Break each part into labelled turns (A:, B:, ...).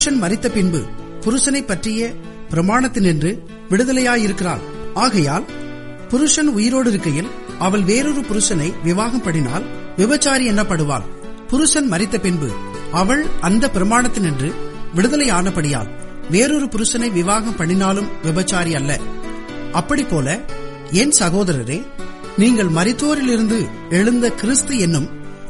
A: புருஷன் மரித்த பின்பு புருஷனை பற்றிய பிரமாணத்தினின்று விடுதலையாயிருக்கிறாள் ஆகையால் புருஷன் உயிரோடு இருக்கையில் அவள் வேறொரு புருஷனை விவாகம் பண்ணினால் விபச்சாரி என்னப்படுவாள் புருஷன் மரித்த பின்பு அவள் அந்த பிரமாணத்தினின்று விடுதலையானபடியால் வேறொரு புருஷனை விவாகம் பண்ணினாலும் விபச்சாரி அல்ல அப்படி போல என் சகோதரரே நீங்கள் மரித்தோரிலிருந்து எழுந்த கிறிஸ்து என்னும்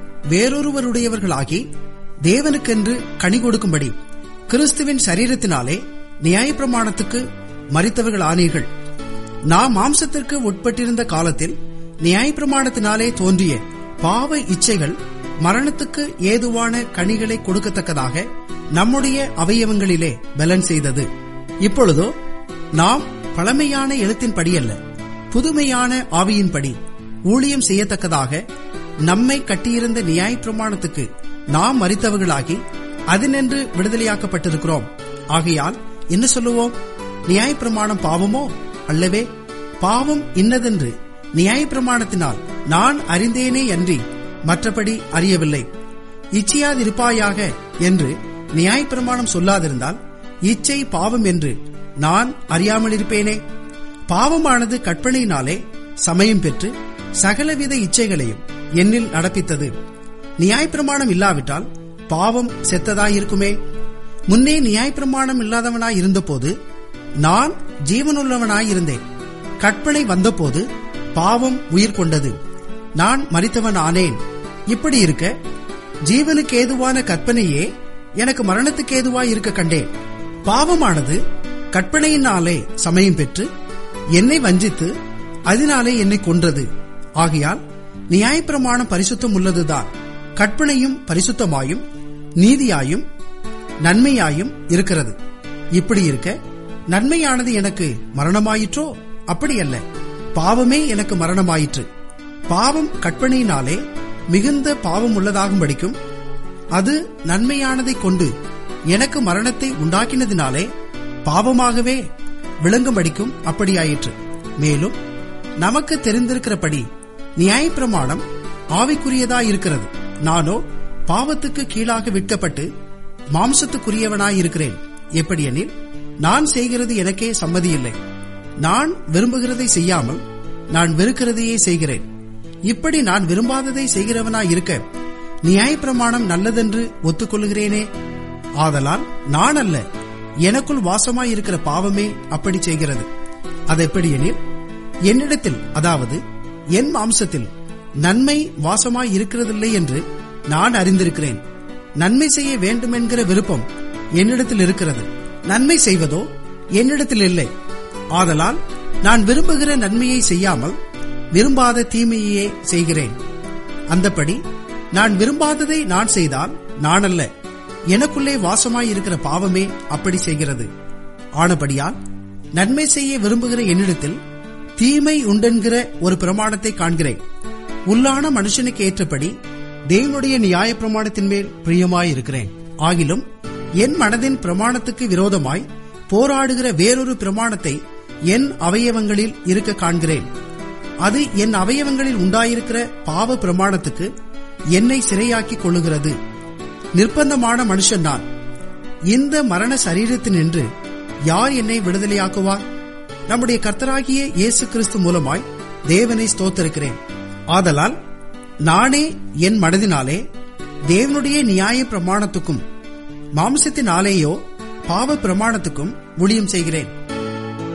A: வேறொருவருடையவர்களாகி தேவனுக்கென்று கனி கொடுக்கும்படி கிறிஸ்துவின் சரீரத்தினாலே நியாயப்பிரமாணத்துக்கு மறித்தவர்கள் ஆனீர்கள் நாம் மாம்சத்திற்கு உட்பட்டிருந்த காலத்தில் நியாயப்பிரமாணத்தினாலே தோன்றிய பாவ இச்சைகள் மரணத்துக்கு ஏதுவான கனிகளை கொடுக்கத்தக்கதாக நம்முடைய அவயவங்களிலே பலன் செய்தது இப்பொழுதோ நாம் பழமையான எழுத்தின்படி அல்ல புதுமையான ஆவியின்படி ஊழியம் செய்யத்தக்கதாக நம்மை கட்டியிருந்த நியாயப்பிரமாணத்துக்கு நாம் மறித்தவர்களாகி அதனின்று விடுதலையாக்கப்பட்டிருக்கிறோம் ஆகையால் என்ன சொல்லுவோம் நியாயப்பிரமாணம் பாவமோ அல்லவே பாவம் இன்னதென்று நியாயப்பிரமாணத்தினால் நான் அறிந்தேனே அன்றி மற்றபடி அறியவில்லை இச்சையாதிருப்பாயாக என்று நியாயப்பிரமாணம் சொல்லாதிருந்தால் இச்சை பாவம் என்று நான் அறியாமல் இருப்பேனே பாவமானது கற்பனையினாலே சமயம் பெற்று சகலவித இச்சைகளையும் என்னில் நடப்பித்தது நியாயப்பிரமாணம் இல்லாவிட்டால் பாவம் செத்ததாயிருக்குமே முன்னே நியாயப்பிரமாணம் இல்லாதவனாய் இருந்தபோது நான் ஜீவனுள்ளவனாய் இருந்தேன் கற்பனை வந்தபோது பாவம் உயிர் கொண்டது நான் மறித்தவன் ஆனேன் இப்படி இருக்க ஜீவனுக்கு ஏதுவான கற்பனையே எனக்கு மரணத்துக்கு ஏதுவாய் இருக்க கண்டேன் பாவமானது கற்பனையினாலே சமயம் பெற்று என்னை வஞ்சித்து அதனாலே என்னை கொன்றது ஆகையால் நியாயப்பிரமாணம் பரிசுத்தம் உள்ளதுதான் கற்பனையும் பரிசுத்தமாயும் நீதியாயும் நன்மையாயும் இருக்கிறது இப்படி இருக்க நன்மையானது எனக்கு மரணமாயிற்றோ அப்படி அல்ல பாவமே எனக்கு மரணமாயிற்று பாவம் கற்பனையினாலே மிகுந்த பாவம் உள்ளதாகும் படிக்கும் அது நன்மையானதை கொண்டு எனக்கு மரணத்தை உண்டாக்கினதினாலே பாவமாகவே விளங்கும்படிக்கும் அப்படியாயிற்று மேலும் நமக்கு தெரிந்திருக்கிறபடி நியாயப்பிரமாணம் ஆவிக்குரியதாயிருக்கிறது நானோ பாவத்துக்கு கீழாக விற்கப்பட்டு மாம்சத்துக்குரியவனாயிருக்கிறேன் எப்படியெனில் நான் செய்கிறது எனக்கே சம்மதியில்லை நான் விரும்புகிறதை செய்யாமல் நான் வெறுக்கிறதையே செய்கிறேன் இப்படி நான் விரும்பாததை செய்கிறவனாயிருக்க நியாயப்பிரமாணம் நல்லதென்று ஒத்துக்கொள்கிறேனே ஆதலால் நான் அல்ல எனக்குள் வாசமாயிருக்கிற பாவமே அப்படி செய்கிறது அது எப்படியெனில் என்னிடத்தில் அதாவது என் மாம்சத்தில் நன்மை வாசமாய் இருக்கிறதில்லை என்று நான் அறிந்திருக்கிறேன் நன்மை செய்ய வேண்டுமென்கிற விருப்பம் என்னிடத்தில் இருக்கிறது நன்மை செய்வதோ என்னிடத்தில் இல்லை ஆதலால் நான் விரும்புகிற நன்மையை செய்யாமல் விரும்பாத தீமையே செய்கிறேன் அந்தபடி நான் விரும்பாததை நான் செய்தால் நான் அல்ல எனக்குள்ளே வாசமாய் இருக்கிற பாவமே அப்படி செய்கிறது ஆனபடியால் நன்மை செய்ய விரும்புகிற என்னிடத்தில் தீமை உண்டென்கிற ஒரு பிரமாணத்தை காண்கிறேன் உள்ளான மனுஷனுக்கு ஏற்றபடி தேவனுடைய நியாய பிரமாணத்தின் மேல் பிரியமாயிருக்கிறேன் ஆகிலும் என் மனதின் பிரமாணத்துக்கு விரோதமாய் போராடுகிற வேறொரு பிரமாணத்தை என் அவயவங்களில் இருக்க காண்கிறேன் அது என் அவயவங்களில் உண்டாயிருக்கிற பாவ பிரமாணத்துக்கு என்னை சிறையாக்கிக் கொள்ளுகிறது நிர்பந்தமான மனுஷன் நான் இந்த மரண சரீரத்தினின்று யார் என்னை விடுதலையாக்குவார் நம்முடைய கர்த்தராகிய இயேசு கிறிஸ்து மூலமாய் தேவனை ஸ்தோத்தரிக்கிறேன் ஆதலால் நானே என் மனதினாலே தேவனுடைய நியாய பிரமாணத்துக்கும் மாம்சத்தினாலேயோ பாவ பிரமாணத்துக்கும் ஊழியம் செய்கிறேன்